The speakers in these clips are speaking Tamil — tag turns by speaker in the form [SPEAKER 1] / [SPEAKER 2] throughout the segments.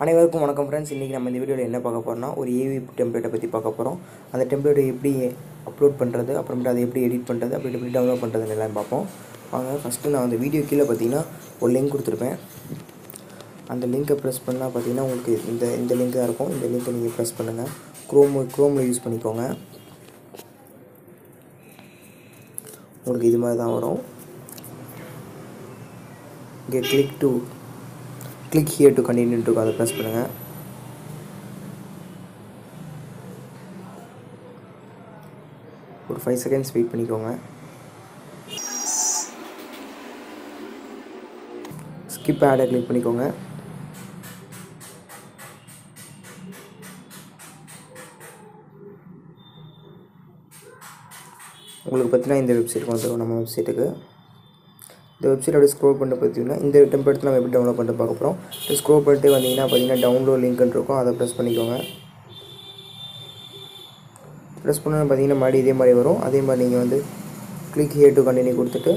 [SPEAKER 1] அனைவருக்கும் வணக்கம் ஃப்ரெண்ட்ஸ் இன்றைக்கி நம்ம இந்த வீடியோவில் என்ன பார்க்க போகிறோம்னா ஒரு ஏவி டெம்ப்ளேட்டை பற்றி பார்க்க போகிறோம் அந்த டெம்ப்ளேட்டை எப்படி அப்லோட் பண்ணுறது அப்புறமேட்டு அதை எப்படி எடிட் பண்ணுறது அப்புறம் எப்படி டவுன்லோட் பண்ணுறதுன்னு எல்லாம் பார்ப்போம் வாங்க ஃபஸ்ட்டு நான் அந்த வீடியோ கீழே பார்த்தீங்கன்னா ஒரு லிங்க் கொடுத்துருப்பேன் அந்த லிங்க்கை ப்ரெஸ் பண்ணால் பார்த்தீங்கன்னா உங்களுக்கு இந்த இந்த லிங்க் தான் இருக்கும் இந்த லிங்க்கை நீங்கள் ப்ரெஸ் பண்ணுங்கள் க்ரோம் க்ரோமில் யூஸ் பண்ணிக்கோங்க உங்களுக்கு இது மாதிரி தான் வரும் இங்கே click to click here to continue to அதை ப்ரெஸ் பண்ணுங்கள் ஒரு ஃபைவ் செகண்ட்ஸ் வெயிட் பண்ணிக்கோங்க ஸ்கிப் ஆடை கிளிக் பண்ணிக்கோங்க உங்களுக்கு பார்த்தீங்கன்னா இந்த வெப்சைட் வந்துடும் நம்ம வெப்சைட்டுக்கு இந்த வெப்சைட் அப்படியே ஸ்க்ரோல் பண்ணிட்டு பார்த்தீங்கன்னா இந்த டெம்ப்ளேட் நம்ம எப்படி டவுன்லோட் பண்ணிட்டு பார்க்க போகிறோம் ஸ்க்ரோல் பண்ணிட்டு வந்தீங்கன்னா பார்த்தீங்கன்னா டவுன்லோட் லிங்க்னு இருக்கும் அதை ப்ரெஸ் பண்ணிக்கோங்க ப்ரெஸ் பண்ண பார்த்தீங்கன்னா மறுபடியும் இதே மாதிரி வரும் அதே மாதிரி நீங்கள் வந்து கிளிக் ஹியர் டு கண்டினியூ கொடுத்துட்டு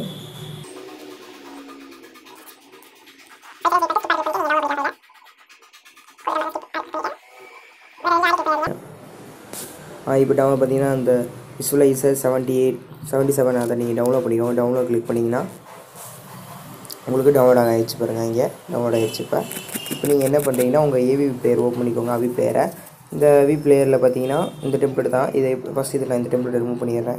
[SPEAKER 1] இப்போ டவுன்லோட் பார்த்தீங்கன்னா அந்த visualiser seventy eight seventy seven அதை நீங்கள் டவுன்லோட் பண்ணிக்கோங்க டவுன்லோட் கிளிக் பண்ணிங்கன்னா உங்களுக்கு டவுன்லோட் ஆகிடுச்சு பாருங்கள் இங்கே டவுன்லோட் ஆகிடுச்சு இப்போ இப்போ நீங்கள் என்ன பண்ணுறீங்கன்னா உங்கள் ஏவி பிளேயர் ஓப்பன் பண்ணிக்கோங்க அவி பிளேயரை இந்த வி பிளேயரில் பார்த்தீங்கன்னா இந்த டெம்ப்ளேட் தான் இதை ஃபஸ்ட் இதில் நான் இந்த டெம்ப்ளேட் ரிமூவ் பண்ணிடுறேன்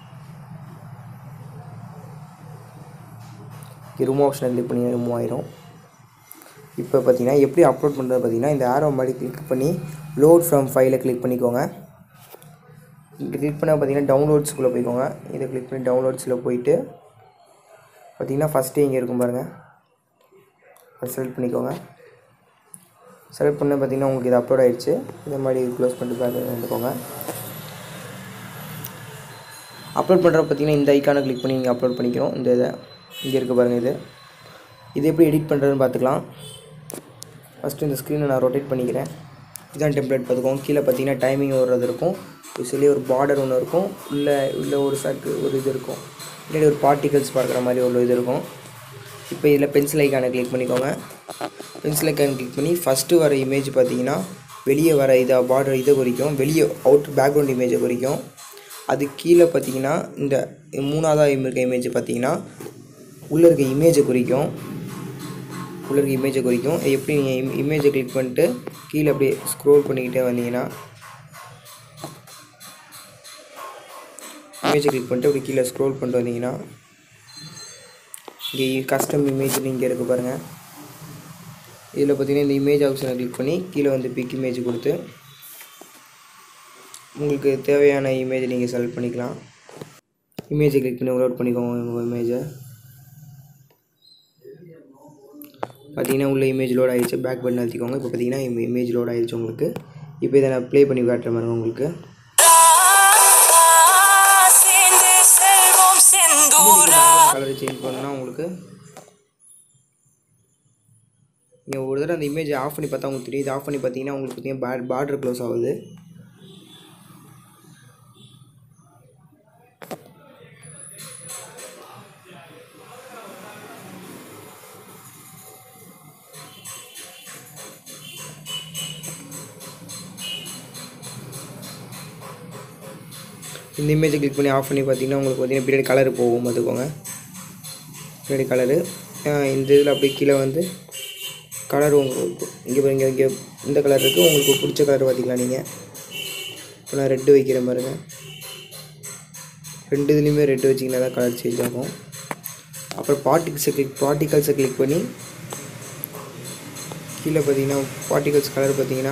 [SPEAKER 1] ரிமூவ் ஆப்ஷனை கிளிக் பண்ணி ரிமூவ் ஆயிரும் இப்போ பார்த்தீங்கன்னா எப்படி அப்லோட் பண்ணுறது பார்த்தீங்கன்னா இந்த ஆரோ மாதிரி கிளிக் பண்ணி லோட் ஃப்ரம் ஃபைலை கிளிக் பண்ணிக்கோங்க இங்கே கிளிக் பண்ணால் பார்த்தீங்கன்னா டவுன்லோட்ஸ்குள்ளே போய்க்கோங்க இதை கிளிக் பண்ணி டவுன்லோட்ஸில் போயிட்டு பார்த்தீங்கன்னா ஃபஸ்ட்டு இங்கே இருக்கும் பாருங்கள் அதை செலக்ட் பண்ணிக்கோங்க செலக்ட் பண்ண பார்த்தீங்கன்னா உங்களுக்கு இது அப்லோட் ஆகிடுச்சு இந்த மாதிரி க்ளோஸ் பண்ணிட்டு பேக் வந்துக்கோங்க அப்லோட் பண்ணுற பார்த்தீங்கன்னா இந்த ஐக்கானை கிளிக் பண்ணி நீங்கள் அப்லோட் பண்ணிக்கணும் இந்த இதை இங்கே இருக்க பாருங்கள் இது இது எப்படி எடிட் பண்ணுறதுன்னு பார்த்துக்கலாம் ஃபஸ்ட்டு இந்த ஸ்க்ரீனை நான் ரொட்டேட் பண்ணிக்கிறேன் இதுதான் டெம்ப்ளேட் பார்த்துக்கோங்க கீழே பார்த்தீங்கன்னா டைமிங் வர்றது இருக்கும் சொல்லி ஒரு பார்டர் ஒன்று இருக்கும் உள்ளே உள்ள ஒரு சர்க்கு ஒரு இது இருக்கும் இல்லாட்டி ஒரு பார்ட்டிகல்ஸ் பார்க்குற மாதிரி ஒரு இது இருக்கும் இப்போ இதில் பென்சில் ஐக்கானை கிளிக் பண்ணிக்கோங்க பென்சில் ஐக்கான் கிளிக் பண்ணி ஃபஸ்ட்டு வர இமேஜ் பார்த்தீங்கன்னா வெளியே வர இதை பார்டர் இதை குறிக்கும் வெளியே அவுட் பேக்ரவுண்ட் இமேஜை குறிக்கும் அது கீழே பார்த்தீங்கன்னா இந்த மூணாவதாக இருக்க இமேஜ் பார்த்தீங்கன்னா உள்ளே இருக்க இமேஜை குறிக்கும் உள்ளே இருக்க இமேஜை குறிக்கும் எப்படி நீங்கள் இமேஜை கிளிக் பண்ணிட்டு கீழே அப்படியே ஸ்க்ரோல் பண்ணிக்கிட்டே வந்தீங்கன்னா இமேஜை கிளிக் பண்ணிட்டு அப்படி கீழே ஸ்க்ரோல் பண்ணிட்டு வந்தீங்கன்னா இங்கே கஸ்டம் இமேஜ்னு இங்கே இருக்குது பாருங்கள் இதில் பார்த்தீங்கன்னா இந்த இமேஜ் ஆப்ஷனை கிளிக் பண்ணி கீழே வந்து பிக் இமேஜ் கொடுத்து உங்களுக்கு தேவையான இமேஜ் நீங்கள் செலக்ட் பண்ணிக்கலாம் இமேஜை கிளிக் பண்ணி அப்லோட் பண்ணிக்கோங்க உங்கள் இமேஜை பார்த்தீங்கன்னா உள்ள இமேஜ் லோட் ஆகிடுச்சு பேக் பட்டன் அழுத்திக்கோங்க இப்போ பார்த்தீங்கன்னா இமேஜ் லோட் ஆகிடுச்சு உங்களுக்கு இப்போ இதை நான் ப்ளே பண்ணி காட்டுற மாதிரி உங்களுக்கு கலர் சேஞ்ச் பண்ணால் உங்களுக்கு நீங்கள் ஒரு தடவை அந்த இமேஜ் ஆஃப் பண்ணி பார்த்தா உங்களுக்கு தெரியுது ஆஃப் பண்ணி பார்த்தீங்கன்னா உங்களுக்கு பார்த்தீங்கன்னா பார்டர் க்ளோஸ் ஆகுது இந்த இமேஜை கிளிக் பண்ணி ஆஃப் பண்ணி பார்த்தீங்கன்னா உங்களுக்கு பார்த்தீங்கன்னா பின்னாடி கலர் போகும் பார்த்துக்கோங்க பின்னாடி கலரு இந்த இதில் அப்படியே கீழே வந்து கலர் உங்களுக்கு இங்கே பாருங்க இங்கே இந்த கலர் இருக்குது உங்களுக்கு பிடிச்ச கலர் பார்த்திக்கலாம் நீங்கள் இப்போ நான் ரெட்டு வைக்கிறேன் பாருங்க ரெண்டு இதுலேயுமே ரெட்டு வச்சிங்கன்னா தான் கலர் சேஞ்ச் ஆகும் அப்புறம் பார்ட்டிகல்ஸை கிளிக் பார்ட்டிகல்ஸை கிளிக் பண்ணி கீழே பார்த்தீங்கன்னா பார்ட்டிகல்ஸ் கலர் பார்த்தீங்கன்னா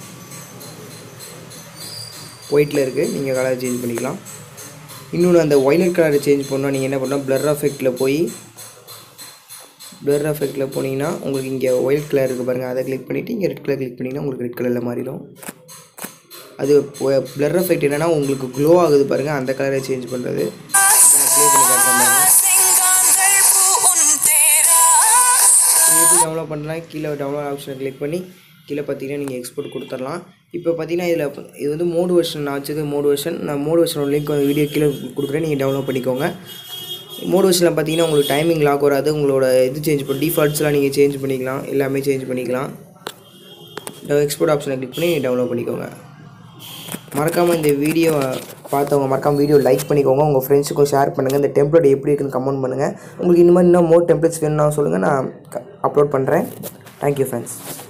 [SPEAKER 1] ஒயிட்டில் இருக்குது நீங்கள் கலர் சேஞ்ச் பண்ணிக்கலாம் இன்னொன்று அந்த ஒய்லட் கலரை சேஞ்ச் பண்ணால் நீங்கள் என்ன பண்ணால் ப்ளர் எஃபெக்டில் போய் ப்ளர் எஃபெக்டில் போனீங்கன்னா உங்களுக்கு இங்கே ஒயிட் கலர் இருக்குது பாருங்கள் அதை கிளிக் பண்ணிவிட்டு இங்கே ரெட் கலர் கிளிக் பண்ணிங்கன்னா உங்களுக்கு ரெட் கலரில் மாறிடும் அது ப்ளர் எஃபெக்ட் என்னென்னா உங்களுக்கு க்ளோ ஆகுது பாருங்கள் அந்த கலரை சேஞ்ச் பண்ணுறது ப்ளே பண்ணி காட்டுறேன் எப்படி டவுன்லோட் பண்ணலாம் கீழே டவுன்லோட் ஆப்ஷனை கிளிக் பண்ணி கீழே பார்த்தீங்கன்னா நீங்கள் எக்ஸ்போர்ட் கொடுத்துடலாம் இப்போ பார்த்தீங்கன்னா இதில் இது வந்து மோடு வெர்ஷன் நான் வச்சது மோடு வெர்ஷன் நான் மோடு வெர்ஷனோட லிங்க் வீடியோ கீழே கொடுக்குறேன் நீங்கள் டவுன்லோட் பண்ணிக்கோங்க மோடு வெர்ஷனில் பார்த்தீங்கன்னா உங்களுக்கு டைமிங் லாக் வராது உங்களோட இது சேஞ்ச் பண்ணி டிஃபால்ட்ஸ்லாம் நீங்கள் சேஞ்ச் பண்ணிக்கலாம் எல்லாமே சேஞ்ச் பண்ணிக்கலாம் இந்த எக்ஸ்போர்ட் ஆப்ஷனை கிளிக் பண்ணி டவுன்லோட் பண்ணிக்கோங்க மறக்காமல் இந்த வீடியோ பார்த்தவங்க மறக்காமல் வீடியோ லைக் பண்ணிக்கோங்க உங்கள் ஃப்ரெண்ட்ஸுக்கும் ஷேர் பண்ணுங்கள் இந்த டெம்ப்ளேட் எப்படி இருக்குன்னு கமெண்ட் பண்ணுங்கள் உங்களுக்கு இந்த மாதிரி இன்னும் மோர் டெம்ப்ளேட்ஸ் வேணும்னா சொல்லுங்கள் நான் அப்லோட் பண்ணுறேன் தேங்க்யூ ஃப்ரெண்ட்ஸ்